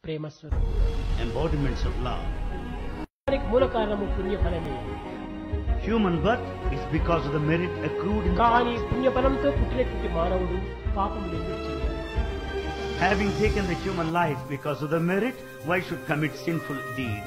ప్రేమ స్వరూపం embodiments of love. దానికి మూల కారణము పుణ్యఫలమే Human birth is because of the merit accrued in కానీ పుణ్యఫలంతో పుట్టినటువంటి మానవుడు పాపములు ఎందుకు చేయాలి Having taken the human life because of the merit, why should commit sinful deeds?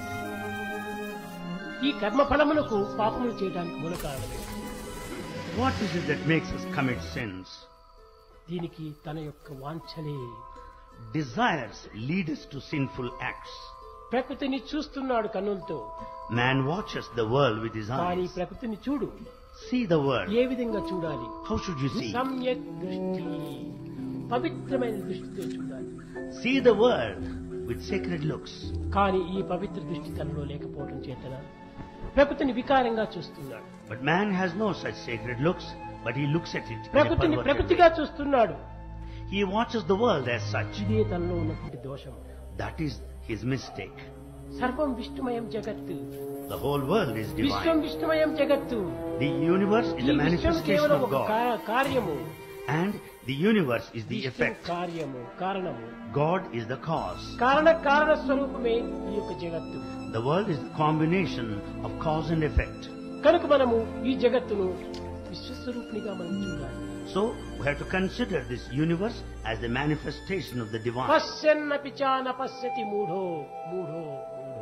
ఈ కర్మ ఫలములకు పాపములు చేయడానికి మూల కారణమే What is it that makes us commit sins? దీనికి తన యొక్క వాంఛలే Desires lead us to sinful acts. ప్రకృతిని చూస్తున్నాడు కన్నులతో Man watches the world with his కానీ eyes. ప్రకృతిని చూడు See the world. ఏ విధంగా చూడాలి How should you see? సమ్యక్ దృష్టి పవిత్రమైన దృష్టితో చూడాలి See the world with sacred looks. కానీ ఈ పవిత్ర దృష్టి తనలో లేకపోవడం చేతన ప్రకృతిని వికారంగా చూస్తున్నాడు But man has no such sacred looks, but he looks at it in a ప్రకృతిని perverted ప్రకృతిగా way. చూస్తున్నాడు He watches the world as such. ఇదే తనలో ఉన్నటువంటి దోషం That is his mistake. సర్వం విష్ణుమయం జగత్తు The whole world is Vishwam divine. విష్ణుమయం జగత్తు The universe is ఈ a విశ్వం manifestation కేవలం of ఒక God. కా- కార్యము And the universe is the Vishnu effect. కార్యము కారణము God is the cause. కారణ కారణ స్వరూపమే ఈ యొక్క జగత్తు The world is the combination of cause and effect. కనుక మనము ఈ జగత్తును విశ్వస్వరూపినిగా మనం చూడాలి So we have to consider this universe as the manifestation of the divine. పశ్యన్నపి చాన పశ్యతి మూఢో మూఢో మూఢో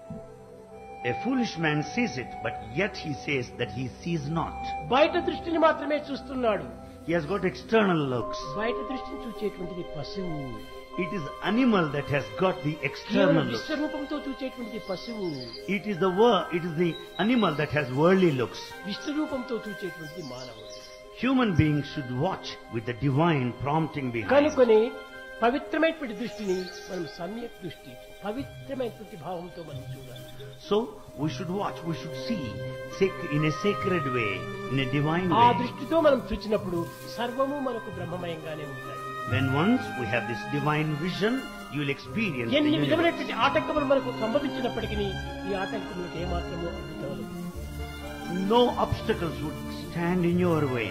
A foolish man sees it, but yet he says that he sees not. బయట దృష్టిని మాత్రమే చూస్తున్నాడు He has got external looks. బయట దృష్టిని చూచేటువంటిది పశువు It is animal that has got the కేవలం external looks. విశ్వరూపంతో చూచేటువంటిది పశువు It is the wor- it is the animal that has worldly looks. విశ్వరూపంతో చూచేటువంటిది మానవుడు Human beings should watch with the divine prompting behind. కనుకొని పవిత్రమైనటువంటి దృష్టిని మనం సమ్యక్ దృష్టి పవిత్రమైనటువంటి భావంతో మనం చూడాలి So we should watch, we should see sac- in a sacred way, in a divine ఆ way. దృష్టితో మనం చూచినప్పుడు సర్వము మనకు బ్రహ్మమయంగానే ఉంటాయి When once we have this divine vision, you will experience the ఎన్ని universe. విధమైనటువంటి ఆటంకములు మనకు సంభవించినప్పటికీ ఈ ఆటంకములకు ఏమాత్రమూ అడ్డుతగలదు No obstacles would stand in your way.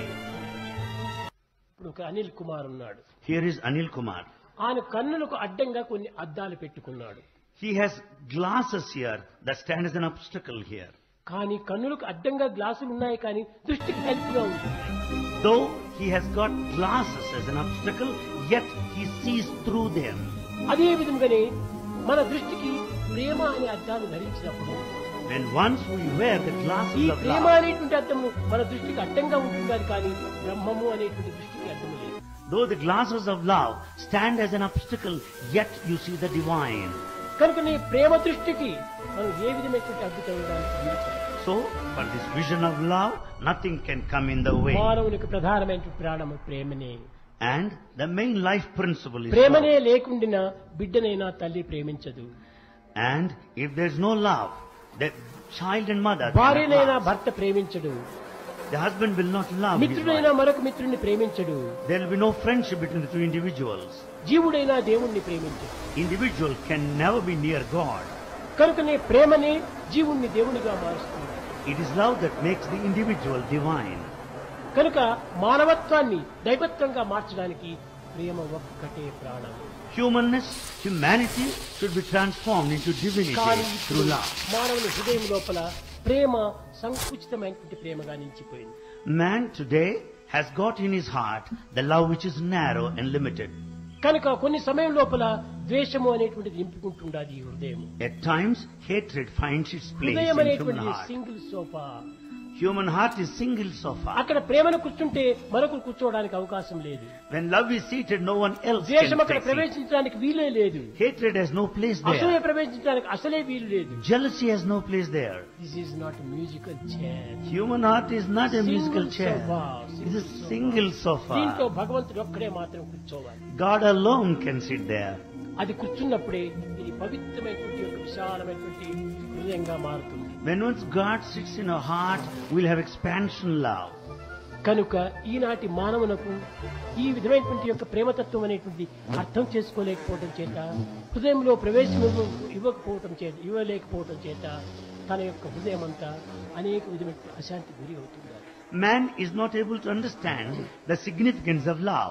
ఇప్పుడు ఒక అనిల్ కుమార్ ఉన్నాడు Here is Anil Kumar. ఆయన కన్నులకు అడ్డంగా కొన్ని అద్దాలు పెట్టుకున్నాడు He has glasses here that stand as an obstacle here. కానీ కన్నులకు అడ్డంగా గ్లాసులు ఉన్నాయి కానీ దృష్టికి హెల్ప్గా ఉంటుంది Though he has got glasses as an obstacle, yet he sees through them. అదే విధంగానే మన దృష్టికి ప్రేమ అనే అద్దాన్ని ధరించినప్పుడు When once we wear the ఈ glasses of ప్రేమ love, అనేటువంటి అద్దము మన దృష్టికి అడ్డంగా ఉంటుంది కానీ బ్రహ్మము అనేటువంటి దృష్టికి అడ్డము లేదు though the glasses of love stand as an obstacle, yet you see the divine. కనుక నీ ప్రేమ దృష్టికి మనం ఏ విధమైనటువంటి అడ్డు తగ్గడానికి వీలు కాదు. So, for this vision of love, nothing can come in the way. మానవునికి ప్రధానమైన ప్రాణము ప్రేమనే And the main life principle is ప్రేమనే love. లేకుండిన బిడ్డనైనా తల్లి ప్రేమించదు And if there's no love, the child and mother, cannot భార్యనైనా love. భర్త ప్రేమించడు the husband will not love his మిత్రుడైనా wife. మరొక మిత్రుడిని ప్రేమించడు There will be no friendship between the two individuals. జీవుడైనా దేవుణ్ణి ప్రేమించడు Individual can never be near God. కనుకనే ప్రేమనే జీవుణ్ణి దేవునిగా మారుస్తుంది It is love that makes the individual divine. కనుక మానవత్వాన్ని దైవత్వంగా మార్చడానికి ప్రేమ ఒక్కటే ప్రాణం Humanness, humanity should be transformed into divinity కానీ through ఇప్పుడు love. మానవుని హృదయం లోపల ప్రేమ సంకుచితమైనటువంటి ప్రేమగా నిలిచిపోయింది Man today has got in his heart the love which is narrow and limited. కనుక కొన్ని సమయం లోపల ద్వేషము అనేటువంటిది నింపుకుంటుండాలి ఈ హృదయం At times, hatred finds its place హృదయం in human అనేటువంటి heart. Single sofa Human heart is single sofa. అక్కడ ప్రేమను కూర్చుంటే మరొకరు కూర్చోవడానికి అవకాశం లేదు When love is seated, no one else ద్వేషం can అక్కడ take it. ప్రవేశించడానికి వీలే లేదు Hatred has no place అసలే there. ప్రవేశించడానికి అసలే వీలు లేదు Jealousy has no place there. This is not musical chair Human heart is not a Single musical chair. sofa, It is a single single దీంట్లో sofa. భగవంతుడు ఒక్కడే మాత్రం కూర్చోవాలి God alone can sit there. అది కూర్చున్నప్పుడే ఇది పవిత్రమైనటువంటి ఒక విశాలమైనటువంటి హృదయంగా మారుతుంది When once God sits in our heart, we'll have expansion love. కనుక ఈనాటి మానవునకు ఈ విధమైనటువంటి యొక్క ప్రేమతత్వం అనేటువంటి అర్థం చేసుకోలేకపోవడం చేత హృదయంలో ప్రవేశం ఇవ్వ- ఇవ్వకపోవటం చేత ఇవ్వలేకపోవటం చేత తన యొక్క హృదయం అంతా అనేక విధమైన అశాంతి గురి అవుతుంది Man is not able to understand the significance of love.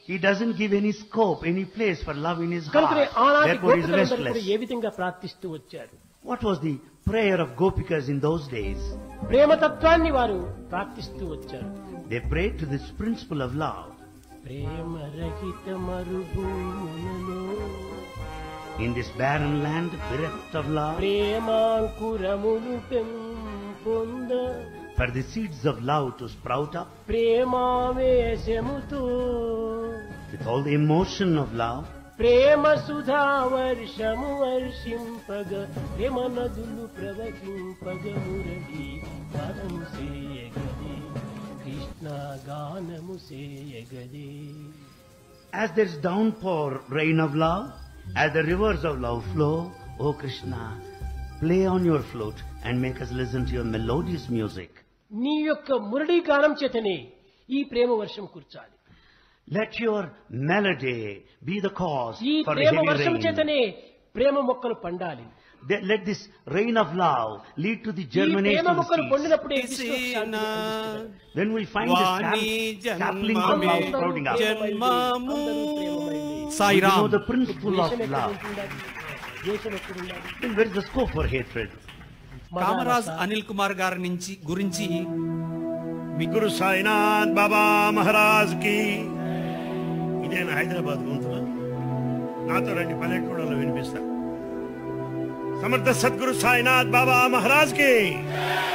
He doesn't give any scope, any place for love in his కనుకనే heart. ఆనాటి Therefore, he is గోపికలందరూ కూడా restless. ఏ విధంగా ప్రార్థిస్తూ వచ్చారు What was the prayer of Gopikas in those days? ప్రేమతత్వాన్ని వారు ప్రార్థిస్తూ వచ్చారు They prayed to this principle of love. ప్రేమ రహిత మరుభూములలో In this barren land, bereft of love, ప్రేమాంకురములు పెంపొంద for the seeds of love to sprout up ప్రేమావేశముతో with all the emotion of love, ప్రేమ సుధా వర్షము వర్షింపగ ప్రేమ నదులు ప్రవహింపగ మురళి గానము సేయగదే కృష్ణ గానము సేయగదే as there's downpour, rain of love, as the rivers of love flow, O Krishna, play on your flute and make us listen to your melodious music. నీ యొక్క మురళీ గానం చేతనే ఈ ప్రేమ వర్షం కూర్చాలి Let your melody be the cause ఈ for the Prema heavy వర్షం rain. చేతనే ప్రేమ మొక్కలు పండాలి Th- Let this rain of love lead to the ఈ germination ప్రేమ of the మొక్కలు seeds. పండినప్పుడే విశ్వశాంతి కలుగుతుంది. Then we find this Vani sap- sapling of జన్మమే love sprouting up. జన్మము We Sairam know the principle of దేశం ఎక్కడ love. ఉంటుండాలి? దేశం ఎక్కడ ఉండాలి? Then where is the scope for hatred? Kamaraj Madalasa. Anil Kumar గారి నుంచి గురించి మీ గురు సాయినాథ్ బాబా మహారాజ్ కి ఇదేనా హైదరాబాద్ గొంతులు నాతో రండి పల్లెటూళ్ళలో వినిపిస్తా సమర్థ సద్గురు సాయినాథ్ బాబా మహారాజ్ కి